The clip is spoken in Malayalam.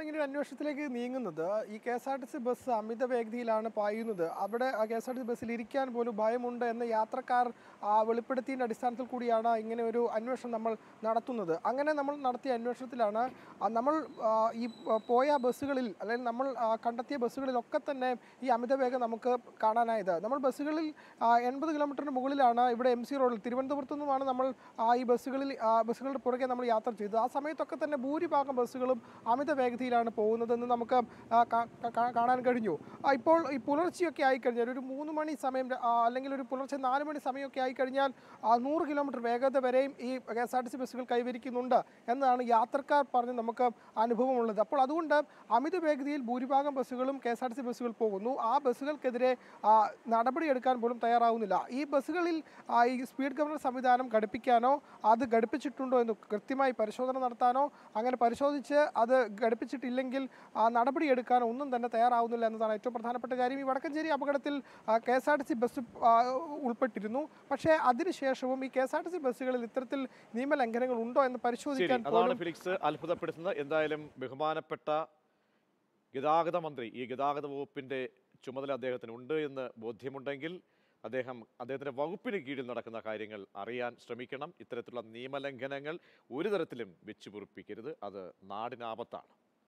ഇങ്ങനെ ഒരു അന്വേഷണത്തിലേക്ക് നീങ്ങുന്നത് ഈ K S R T C bus അമിത വേഗതയിലാണ് പായുന്നത് അവിടെ K S R T C ബസ്സിൽ ഇരിക്കാൻ പോലും ഭയമുണ്ട് എന്ന് യാത്രക്കാർ ആ, വെളിപ്പെടുത്തിയതിൻ്റെ അടിസ്ഥാനത്തിൽ കൂടിയാണ് ഇങ്ങനെ ഒരു അന്വേഷണം നമ്മൾ നടത്തുന്നത് അങ്ങനെ നമ്മൾ നടത്തിയ അന്വേഷണത്തിലാണ് ആ, നമ്മൾ ആ, ഈ ആ, പോയ ബസ്സുകളിൽ അല്ലെങ്കിൽ നമ്മൾ ആ, കണ്ടെത്തിയ ബസ്സുകളിലൊക്കെ തന്നെ ഈ അമിത വേഗം നമുക്ക് കാണാനായത് നമ്മൾ ബസ്സുകളിൽ എൺപത് കിലോമീറ്ററിന് മുകളിലാണ് ഇവിടെ എം സി റോഡിൽ തിരുവനന്തപുരത്തു നിന്നുമാണ് നമ്മൾ ആ, ഈ ബസ്സുകളിൽ ആ, ബസ്സുകളുടെ പുറകെ നമ്മൾ യാത്ര ചെയ്തത് ആ സമയത്തൊക്കെ തന്നെ ഭൂരിഭാഗം ബസ്സുകളും അമിത വേഗതയിലാണ് പോകുന്നതെന്ന് നമുക്ക് ആ, കാ- കാ- കാണാൻ കഴിഞ്ഞു ആ, ഇപ്പോൾ ഈ പുലർച്ചെയൊക്കെ ആയിക്കഴിഞ്ഞാൽ ഒരു മൂന്ന് മണി സമയം ആ, അല്ലെങ്കിൽ ഒരു പുലർച്ചെ നാല് മണി സമയമൊക്കെ ആയിക്കഴിഞ്ഞാൽ ആ, നൂറ് കിലോമീറ്റർ വേഗത വരെയും ഈ K S R T C ബസ്സുകൾ കൈവരിക്കുന്നുണ്ട് എന്നാണ് യാത്രക്കാർ പറഞ്ഞ് നമുക്ക് അനുഭവമുള്ളത് അപ്പോൾ അതുകൊണ്ട് അമിത വേഗതയിൽ ഭൂരിഭാഗം ബസ്സുകളും K S R T C ബസ്സുകൾ പോകുന്നു ആ ബസ്സുകൾക്കെതിരെ ആ, നടപടിയെടുക്കാൻ പോലും തയ്യാറാവുന്നില്ല ഈ ബസ്സുകളിൽ ആ, ഈ സ്പീഡ് ഗവർണർ സംവിധാനം ഘടിപ്പിക്കാനോ അത് ഘടിപ്പിച്ചിട്ടുണ്ടോ എന്ന് കൃത്യമായി പരിശോധന നടത്താനോ അങ്ങനെ പരിശോധിച്ച് അത് ഘടിപ്പിച്ചിട്ടില്ലെങ്കിൽ ആ, നടപടിയെടുക്കാനോ ഒന്നും തന്നെ തയ്യാറാവുന്നില്ല എന്നതാണ് ഏറ്റവും പ്രധാനപ്പെട്ട കാര്യം ഈ വടക്കഞ്ചേരി അപകടത്തിൽ K S R T C bus ആ, ഉൾപ്പെട്ടിരുന്നു പക്ഷേ അതിനുശേഷവും ഈ K S R T C ബസ്സുകളിൽ ഇത്തരത്തിൽ നിയമലംഘനങ്ങൾ ഉണ്ടോ എന്ന് ശരി പരിശോധിക്കാൻ അതാണ് പോലും ഫിലിക്സ് അത്ഭുതപ്പെടുത്തുന്നത് എന്തായാലും ബഹുമാനപ്പെട്ട ഗതാഗത മന്ത്രി ഈ ഗതാഗത വകുപ്പിന്റെ ചുമതല അദ്ദേഹത്തിന് ഉണ്ട് എന്ന് ബോധ്യമുണ്ടെങ്കിൽ അദ്ദേഹം അദ്ദേഹത്തിന്റെ വകുപ്പിന് കീഴിൽ നടക്കുന്ന കാര്യങ്ങൾ അറിയാൻ ശ്രമിക്കണം ഇത്തരത്തിലുള്ള നിയമലംഘനങ്ങൾ ഒരു തരത്തിലും വെച്ചു പൊറുപ്പിക്കരുത് അത് നാടിനാപത്താണ്